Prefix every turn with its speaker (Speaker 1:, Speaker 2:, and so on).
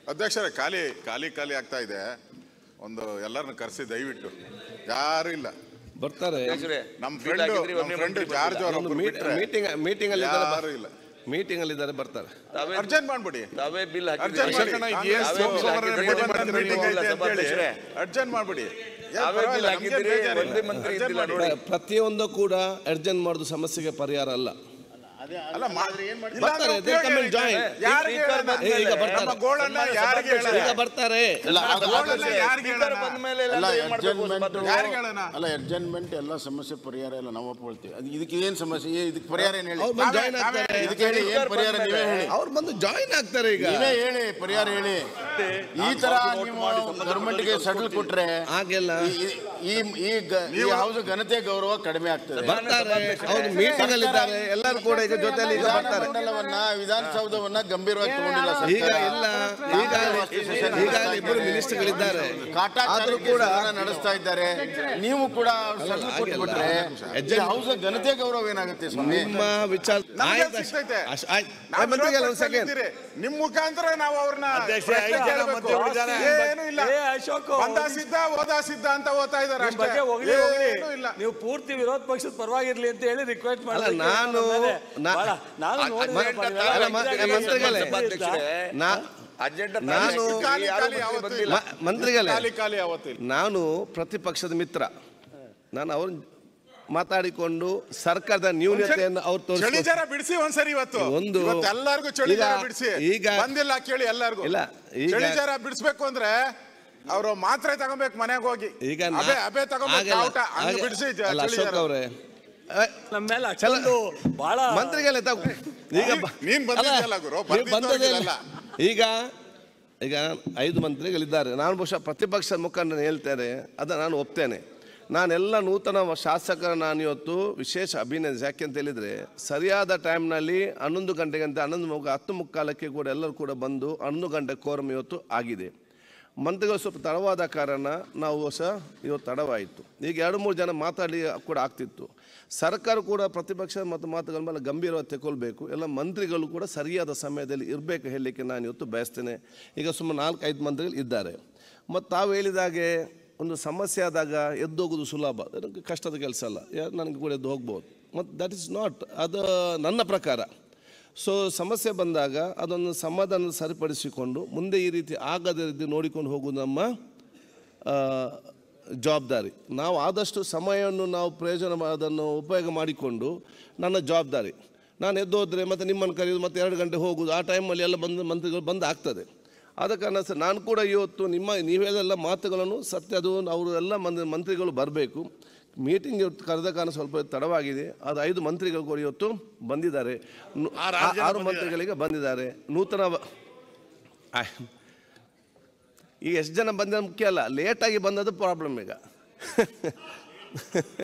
Speaker 1: ಅಧ್ಯಕ್ಷರೇ ಖಾಲಿ ಖಾಲಿ ಖಾಲಿ ಆಗ್ತಾ ಇದೆ ಒಂದು ಎಲ್ಲರನ್ನ ಕರೆಸಿ ದಯವಿಟ್ಟು ಯಾರು ಇಲ್ಲ
Speaker 2: ಬರ್ತಾರೆ
Speaker 1: ನಮ್ಮ
Speaker 3: ಬಿಲ್
Speaker 1: ಫ್ರೆಂಡ್
Speaker 3: ಹಾಕಿದ್ರಿ,
Speaker 1: ನಮ್ಮ
Speaker 3: ಒಬ್ನೇ
Speaker 1: ಫ್ರೆಂಡ್
Speaker 3: ಮಂತ್ರಿ
Speaker 1: ಜಾರ್ಜ್
Speaker 3: ಬಂದಿಲ್ಲ.
Speaker 1: ಅವರು
Speaker 2: ಮೀಟಿಂಗ್ ಮೀಟಿಂಗ್ ಅಲ್ಲಿ
Speaker 1: ಯಾರು ಇಲ್ಲ
Speaker 2: ಮೀಟಿಂಗ್ ಅಲ್ಲಿ ಇದ್ದಾರೆ ಬರ್ತಾರೆ
Speaker 3: ತಾವೇ
Speaker 1: ಅರ್ಜೆಂಟ್ ಮಾಡ್ಬಿಡಿ
Speaker 3: ತಾವೇ ಬಿಲ್
Speaker 1: ಅರ್ಜೆಂಟ್ ಮಾಡಿ
Speaker 3: ಹಾಕಿದ್ರಿ
Speaker 1: ಕಾಂಗ್ರೆಸ್
Speaker 3: ತಾವೇ ಬಿಲ್
Speaker 1: ಸೋಮವಾರ
Speaker 3: ಹಾಕಿದ್ರಿ,
Speaker 1: ಮೀಟಿಂಗ್
Speaker 3: ಮಂತ್ರಿ
Speaker 1: ಮೀಟಿಂಗ್ ಐತೆ ಅಂತ ಹೇಳಿ
Speaker 3: ಸಭಾಧ್ಯಕ್ಷರೇ.
Speaker 1: ಅರ್ಜೆಂಟ್ ಮಾಡ್ಬಿಡಿ ಏನ್
Speaker 3: ತಾವೇ ಬಿಲ್
Speaker 1: ಪರವಾಗಿಲ್ಲ, ನಮ್ಗೆ
Speaker 3: ಹಾಕಿದ್ರಿ,
Speaker 1: ಬೇಜಾರಿಲ್ಲ.
Speaker 3: ಒಂದೇ ಮಂತ್ರಿ
Speaker 1: ಅರ್ಜೆಂಟ್
Speaker 3: ಇದ್ದಿಲ್ಲ
Speaker 1: ಮಾಡಿ.
Speaker 3: ನೋಡಿ.
Speaker 2: ಪ್ರತಿಯೊಂದು ಕೂಡ ಅರ್ಜೆಂಟ್ ಮಾಡೋದು ಸಮಸ್ಯೆಗೆ ಪರಿಹಾರ ಅಲ್ಲ
Speaker 1: ಅಲ್ಲ ಮಾ- ಇಲ್ಲ
Speaker 2: ಬರ್ತಾರೆ,
Speaker 1: ಅಂದ್ರೆ
Speaker 2: they come and
Speaker 1: ಉಪಯೋಗ
Speaker 2: join.
Speaker 1: ಇಲ್ಲ. ಯಾರಿಗೆ ಹೇಳೋಣ?
Speaker 2: ಏ, ಈಗ ಬರ್ತಾರೆ.
Speaker 1: ನಮ್ಮ ಗೋಳನ್ನ ಯಾರಿಗೆ ಹೇಳೋಣ?
Speaker 2: ಈಗ ಬರ್ತಾರೆ
Speaker 1: ನಮ್ಮ ಗೋಳನ್ನ ಯಾರಿಗೆ
Speaker 3: ಸ್ಪೀಕರ್
Speaker 1: ಹೇಳೋಣ?
Speaker 3: ಬಂದ ಮೇಲೆ
Speaker 4: ಅಲ್ಲ
Speaker 3: ಏನ್ ಮಾಡ್ಬೇಕು
Speaker 4: ಅಡ್ಜಸ್ಟ್ಮೆಂಟ್
Speaker 1: ಯಾರಿಗೆ ಹೇಳೋಣ?
Speaker 4: ಅಲ್ಲ ಅಡ್ಜಸ್ಟ್ಮೆಂಟ್ ಎಲ್ಲ ಸಮಸ್ಯೆ ಪರಿಹಾರ ಎಲ್ಲ ನಾವು ಒಪ್ಕೊಳ್ತೀವಿ ಅದು ಇದಕ್ಕೆ ಏನ್ ಸಮಸ್ಯೆ ಏ- ಇದಕ್ಕೆ ಪರಿಹಾರ ಏನ್ ಹೇಳಿ
Speaker 2: ಅವ್ರು ಬಂದು
Speaker 1: ನಾವೇ-
Speaker 2: ಜಾಯ್ನ್ ಆಗ್ತಾರೆ
Speaker 1: ನಾವೇ-
Speaker 4: ಇದಕ್ಕೆ ಹೇಳಿ ಏನ್ ಪರಿಹಾರ ನೀವೇ ಹೇಳಿ
Speaker 2: ಅವ್ರು ಬಂದು ಜಾಯ್ನ್ ಆಗ್ತಾರೆ ಈಗ
Speaker 4: ನೀವೇ ಹೇಳಿ ಪರಿಹಾರ ಹೇಳಿ ಈ ತರ ನೀವು ಗೌರ್ಮೆಂಟ್ಗೆ ಸಡಲ್ ಕೊಟ್ರೆ
Speaker 2: ಹಾಗೆಲ್ಲ
Speaker 4: ಈ- ಈ ಈ ಗ- ಈ ಹೌಸ್ ಘನತೆ ಗೌರವ ಕಡಿಮೆ ಆಗ್ತದೆ
Speaker 2: ಬರ್ತಾರೆ ಅವ್ರು ಮೀಟಿಂಗ್ ಅಲ್ಲಿ ಇದ್ದಾರೆ ಎಲ್ಲರೂ ಕೂಡ ಈಗ ಜೊತೆಯಲ್ಲಿ ಈಗ ಬರ್ತಾರೆ
Speaker 4: ವಿಧಾನಮಂಡಲವನ್ನ ವಿಧಾನಸೌಧವನ್ನ ಗಂಭೀರವಾಗಿ ತಗೊಂಡಿಲ್ಲ
Speaker 2: ಈಗ
Speaker 4: ಸರ್ಕಾರ.
Speaker 2: ಇಲ್ಲ ಈಗ ಈಗ ಇಬ್ಬರು ಮಿನಿಸ್ಟರ್ಗಳಿದ್ದಾರೆ
Speaker 4: ಕಾಟಾಚಾರಕ್ಕೆ
Speaker 2: ಆದ್ರೂ ಕೂಡ
Speaker 4: ಸದನ ನಡೆಸ್ತಾ ಇದ್ದಾರೆ ನೀವು ಕೂಡ ಸಡಲ್ ಕೊಟ್ಬಿಟ್ರೆ ಈ ಹೌಸ್ ಘನತೆ ಗೌರವ ಏನಾಗುತ್ತೆ ಸ್ವಾಮಿ
Speaker 2: ನಿಮ್ಮ ವಿಚಾರ
Speaker 1: ನಮ್ಗೆ
Speaker 2: ಆಯ್ತು,
Speaker 1: ಸಿಗ್ತೈತೆ.
Speaker 2: ಅಷ್ಟ್- ಆಯ್ತು.
Speaker 1: ನಾವು
Speaker 2: ಮಂತ್ರಿಗಳೇ ಒಂದು
Speaker 1: ವಿರೋಧ
Speaker 2: ಸೆಕೆಂಡ್
Speaker 1: ಪಕ್ಷದಲ್ಲಿದ್ದೀರಿ. ನಿಮ್ ಮುಖಾಂತರ ನಾವು ಅವ್ರನ್ನ
Speaker 5: ಅಧ್ಯಕ್ಷ,
Speaker 1: ಪ್ರಶ್ನೆ
Speaker 5: ಐದು ಜನ
Speaker 1: ಕೇಳಬೇಕು.
Speaker 5: ಮಂತ್ರಿಗಳಿದ್ದಾರೆ.
Speaker 1: ಏನು ಇಲ್ಲ
Speaker 5: ಏ, ಅಶೋಕ್,
Speaker 1: ಬಂದ
Speaker 5: ಒಂದು
Speaker 1: ಸಿದ್ಧ ಹೋದ ಸಿದ್ಧ ಅಂತ ಓದ್ತಾ ಇದಾರೆ
Speaker 5: ನಿಮ್ ಬಗ್ಗೆ ಹೊಗಳಿ
Speaker 1: ಅಷ್ಟೇ
Speaker 5: ಹೊಗಳಿ
Speaker 1: ಏನೂ ಇಲ್ಲ
Speaker 5: ನೀವು ಪೂರ್ತಿ ವಿರೋಧ ಪಕ್ಷದ ಪರವಾಗಿರ್ಲಿ ಅಂತ ಹೇಳಿ ರಿಕ್ವೆಸ್ಟ್
Speaker 2: ಅಲ್ಲ
Speaker 5: ಮಾಡಿದ್ರೆ
Speaker 2: ನಾನು ನಾ-
Speaker 5: ನಾನು
Speaker 2: ಅ-
Speaker 5: ನೋಡಿದೆ
Speaker 2: ಮ-
Speaker 5: ಬಹಳ
Speaker 2: ಅಲ್ಲ,
Speaker 5: ಇದಾಗಿ
Speaker 2: ಮ-
Speaker 5: ಇದಾಗಿ
Speaker 2: ಮಂತ್ರಿಗಳೇ,
Speaker 3: ಸಭಾಧ್ಯಕ್ಷರೇ,
Speaker 2: ನಾ
Speaker 3: ಅಜೆಂಡಾ
Speaker 2: ನಾನು
Speaker 1: ಖಾಲಿ
Speaker 3: ಯಾರು
Speaker 1: ಖಾಲಿ
Speaker 3: ಮಂತ್ರಿ
Speaker 1: ಯಾವತ್ತೂ
Speaker 3: ಬಂದಿಲ್ಲ.
Speaker 1: ಇಲ್ಲ.
Speaker 2: ಮ- ಮಂತ್ರಿಗಳೇ
Speaker 1: ಖಾಲಿ ಖಾಲಿ ಯಾವತ್ತೂ ಇಲ್ಲ
Speaker 2: ನಾನು ಪ್ರತಿಪಕ್ಷದ ಮಿತ್ರ ನಾನು ಅವ್ರ ಮಾತಾಡಿಕೊಂಡು ಸರ್ಕಾರದ ನ್ಯೂನತೆಯನ್ನು ಅವ್ರು
Speaker 1: ಚಳಿ
Speaker 2: ತೋರಿಸ್ತಾರೆ
Speaker 1: ಜರ ಬಿಡಿಸಿ ಒಂದ್ಸರಿ ಇವತ್ತು
Speaker 2: ಒಂದು-
Speaker 1: ಇವತ್ತು ಎಲ್ಲಾರ್ಗು ಚಳಿ
Speaker 2: ಈಗ-
Speaker 1: ಜರ ಬಿಡಿಸಿ
Speaker 2: ಈಗ-
Speaker 1: ಬಂದಿಲ್ಲ ಕೇಳಿ ಎಲ್ಲಾರ್ಗು
Speaker 2: ಇಲ್ಲ, ಈಗ-
Speaker 1: ಚಳಿ ಜರ ಬಿಡಿಸ್ಬೇಕು ಅಂದ್ರೆ ಅವರು ಮಾತ್ರೆ ತಗೋಬೇಕು ಮನೆಗೆ ಹೋಗಿ
Speaker 2: ಈಗ ನಾ-
Speaker 1: ಅಬೆ ಅಬೆ ತಗೋಬೇಕು
Speaker 2: ಆಗಲ್ಲ,
Speaker 1: ಔಟ ಹಂಗ್
Speaker 2: ಆಗ-
Speaker 1: ಬಿಡಿಸಿ ಚಳಿ
Speaker 2: ಅಲ್ಲ, ಅಶೋಕ್
Speaker 1: ಜರ
Speaker 2: ಅವರೇ
Speaker 5: ನಮ್ಮ ಮೇಲೆ
Speaker 2: ಚಲ
Speaker 5: ಅಷ್ಟೊಂದು ಬಹಳ
Speaker 2: ಮಂತ್ರಿಗಳೇ ತಗೋ ಈಗ ಬ-
Speaker 1: ನೀನ್ ಬಂದಿದ್ಯಲ್ಲ
Speaker 2: ಅಲ್ಲ,
Speaker 1: ಗುರು,
Speaker 2: ನೀವು
Speaker 1: ಬಂದಿದ್ದು
Speaker 2: ಬಂದದ್ದೇ ಇಲ್ಲ.
Speaker 1: ಇಲ್ಲ.
Speaker 2: ಈಗ ಈಗ ಐದು ಮಂತ್ರಿಗಳಿದ್ದಾರೆ ನಾನು ಬಹುಶಃ ಪ್ರತಿಪಕ್ಷ ಮುಖಂಡನ ಹೇಳ್ತೇನೆ ಅದನ್ನು ನಾನು ಒಪ್ತೇನೆ ನಾನೆಲ್ಲ ನೂತನ ಶಾಸಕರ ನಾನು ಇವತ್ತು ವಿಶೇಷ ಅಭಿನಂದಿಸಿ ಯಾಕೆ ಅಂತ ಹೇಳಿದರೆ ಸರಿಯಾದ ಟೈಮ್ನಲ್ಲಿ ಹನ್ನೊಂದು ಗಂಟೆಗಂತ ಹನ್ನೊಂದು ಮುಗ ಹತ್ತು ಮುಕ್ಕಾಲಕ್ಕೆ ಕೂಡ ಎಲ್ಲರೂ ಕೂಡ ಬಂದು ಹನ್ನೊಂದು ಗಂಟೆ ಕೋರಮ್ ಇವತ್ತು ಆಗಿದೆ ಮಂತ್ರಿಗಳು ಸ್ವಲ್ಪ ತಡವಾದ ಕಾರಣ ನಾವು ಸಹ ಇವತ್ತು ತಡವಾಯಿತು ಈಗ ಎರಡು ಮೂರು ಜನ ಮಾತಾಡಿ ಕೂಡ ಆಗ್ತಿತ್ತು ಸರ್ಕಾರ ಕೂಡ ಪ್ರತಿಪಕ್ಷ ಮತ್ತು ಮಾತುಗಳ ಮೇಲೆ ಗಂಭೀರವಾಗಿ ತಗೊಳ್ಬೇಕು ಎಲ್ಲ ಮಂತ್ರಿಗಳು ಕೂಡ ಸರಿಯಾದ ಸಮಯದಲ್ಲಿ ಇರಬೇಕು ಹೇಳಲಿಕ್ಕೆ ನಾನು ಇವತ್ತು ಬಯಸ್ತೇನೆ ಈಗ ಸುಮಾರು ನಾಲ್ಕು ಐದು ಮಂತ್ರಿಗಳು ಇದ್ದಾರೆ ಮತ್ತು ತಾವು ಹೇಳಿದಾಗೆ ಒಂದು ಸಮಸ್ಯೆ ಆದಾಗ ಎದ್ದೋಗೋದು ಸುಲಭ ಅದಕ್ಕೆ ಕಷ್ಟದ ಕೆಲಸ ಅಲ್ಲ ಯಾರು ನನಗೆ ಕೂಡ ಎದ್ದು ಹೋಗ್ಬೋದು ಮತ್ತು ದಟ್ ಇಸ್ ನಾಟ್ ಅದು ನನ್ನ ಪ್ರಕಾರ ಸೊ ಸಮಸ್ಯೆ ಬಂದಾಗ ಅದನ್ನು ಸಮಾಧಾನ ಸರಿಪಡಿಸಿಕೊಂಡು ಮುಂದೆ ಈ ರೀತಿ ಆಗದ ರೀತಿ ನೋಡಿಕೊಂಡು ಹೋಗುವುದು ನಮ್ಮ ಆ, ಜವಾಬ್ದಾರಿ ನಾವು ಆದಷ್ಟು ಸಮಯವನ್ನು ನಾವು ಪ್ರಯೋಜನ ಮಾ- ಅದನ್ನು ಉಪಯೋಗ ಮಾಡಿಕೊಂಡು ನನ್ನ ಜವಾಬ್ದಾರಿ ನಾನು ಎದ್ದು ಹೋದರೆ ಮತ್ತು ನಿಮ್ಮನ್ನು ಕರೆಯೋದು ಮತ್ತು ಎರಡು ಗಂಟೆ ಹೋಗೋದು ಆ ಟೈಮಲ್ಲಿ ಎಲ್ಲ ಬಂದು ಮಂತ್ರಿಗಳು ಬಂದು ಆಗ್ತದೆ ಆದ ಕಾರಣ ಸರ್ ನಾನು ಕೂಡ ಇವತ್ತು ನಿಮ್ಮ ನೀವೆಲ್ಲ ಮಾತುಗಳನ್ನು ಸತ್ಯ ಅದು ಅವರು ಎಲ್ಲ ಮಂತ್ರಿ ಮಂತ್ರಿಗಳು ಬರಬೇಕು ಮೀಟಿಂಗ್ ಇವತ್ತು ಕರೆದ ಕಾರಣ ಸ್ವಲ್ಪ ತಡವಾಗಿದೆ ಅದು ಐದು ಮಂತ್ರಿಗಳು ಕೂಡ ಇವತ್ತು ಬಂದಿದ್ದಾರೆ ನು- ಆ- ಆರು ಮಂತ್ರಿಗಳಿಗೆ ಬಂದಿದ್ದಾರೆ ನೂತನ ವ- ಆಯ್. ಈಗ ಎಷ್ಟು ಜನ ಬಂದ ಮುಖ್ಯ ಅಲ್ಲ ಲೇಟಾಗಿ ಬಂದದ್ದು ಪ್ರಾಬ್ಲಮ್ ಈಗ